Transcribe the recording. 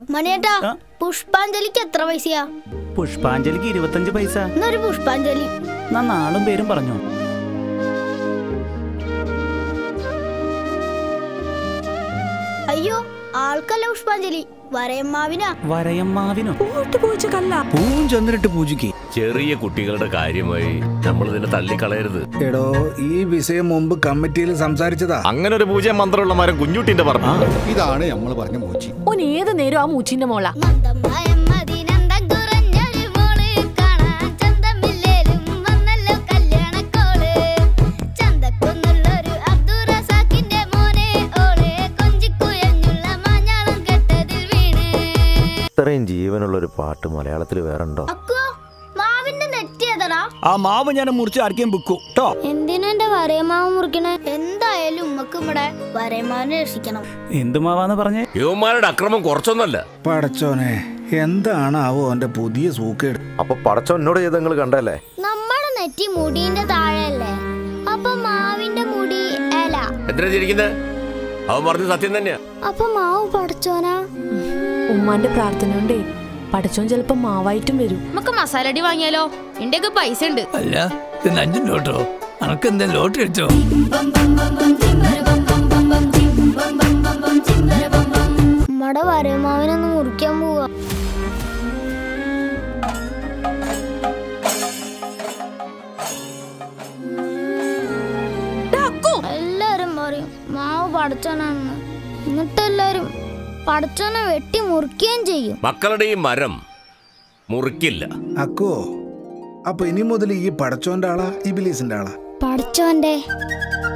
മണിയേട്ടാ ആ? പുഷ്പാഞ്ജലിക്ക് എത്ര പൈസയാ പുഷ്പാഞ്ജലിക്ക് ഇരുപത്തഞ്ച് പൈസ എന്നൊരു പുഷ്പാഞ്ജലി എന്നാ നാളും പേരും പറഞ്ഞു അയ്യോ ആൾക്കല്ല പുഷ്പാഞ്ജലി വരയമ്മാവിനാ വരയമ്മാവിനോ പൂവും ചന്ദ്രട്ട് പൂജയ്ക്ക് ചെറിയ കുട്ടികളുടെ കാര്യമായി നമ്മൾ ഇതിനെ തള്ളിക്കളയരുത് എടോ ഈ വിഷയം മുമ്പ് കമ്മിറ്റിയിൽ സംസാരിച്ചതാ അങ്ങനെ ഒരു പൂജ മന്ത്രമുള്ള മരം കുഞ്ഞുട്ടിന്റെ പറഞ്ഞു ഇതാണ് നമ്മൾ പറഞ്ഞ മൂച്ചി ഓൻ ഏത് നേരം ആ മൂച്ചിന്റെ മോളാ മന്ദം മയമ്മതിനന്തം കുറഞ്ഞൊരു മോള് കാണാൻ ചന്തമില്ലേലും വന്നല്ലോ കല്യാണക്കോള് ചന്തക്കുന്നുള്ളൊരു അബ്ദുറസാക്കിന്റെ മോനെ ഓളെ കൊഞ്ചിക്കുയഞ്ഞുള്ള മാഞ്ഞാളം കെട്ടതിൽ വീണ് ഇത്രയും ജീവനുള്ള ഒരു പാട്ട് മലയാളത്തിൽ വേറുണ്ടോ അക്കോ മാവിന്റെ നെറ്റിയതടാ ആ മാവ് ഞാൻ മുറിച്ച് ആർക്കും വിൽക്കൂ കേട്ടോ എന്തിനാ എന്റെ വരയമാവ് മുറിക്കണേ എന്തായാലും ഉമ്മക്ക് ഇവിടെ വരയമാവിനെ രക്ഷിക്കണം എന്തുമാവാന്ന് പറഞ്ഞേ യുവമാരുടെ അക്രമം കുറച്ചൊന്നല്ല പടച്ചോനെ എന്താണാവോ അവന്റെ പുതിയ സൂക്കേട് അപ്പൊ പടച്ചോ എന്നോട് ചെയ്ത് നിങ്ങൾ കണ്ടല്ലേ നമ്മുടെ നെറ്റി മുടിന്റെ താഴെയല്ലേ അപ്പൊ മാവിന്റെ മുടി ഇല എന്തിനാ ചിരിക്കുന്നത് അവൻ പറഞ്ഞ സത്യം തന്നെയാ അപ്പൊ മാവ് പടച്ചോനാ ഉമ്മാന്റെ പ്രാർത്ഥന കൊണ്ടേ പഠിച്ചോൻ ചിലപ്പോ മാവായിട്ടും വരും നമുക്ക് മസാലടി വാങ്ങിയാലോ എന്റെയൊക്കെ പൈസ ഉണ്ട് അല്ല ഇത് അഞ്ചും ലോട്ടോ അനക്ക് എന്താ ലോട്ടറി അടിച്ചോ നമ്മുടെ വരയമാവിനൊന്ന് മുറിക്കാൻ പോവാ എല്ലാരും പറയും മാവ് പടച്ചോനാണെന്ന് എന്നിട്ട് എല്ലാരും പടച്ചോനെ വെട്ടി മുറിക്കുകയും ചെയ്യും മക്കളുടെ ഈ മരം മുറിക്കില്ല അക്കോ അപ്പൊ ഇനി മുതൽ ഈ പടച്ചോന്റെ ആളാ ഇബിലീസിന്റെ ആളാ പടച്ചോന്റെ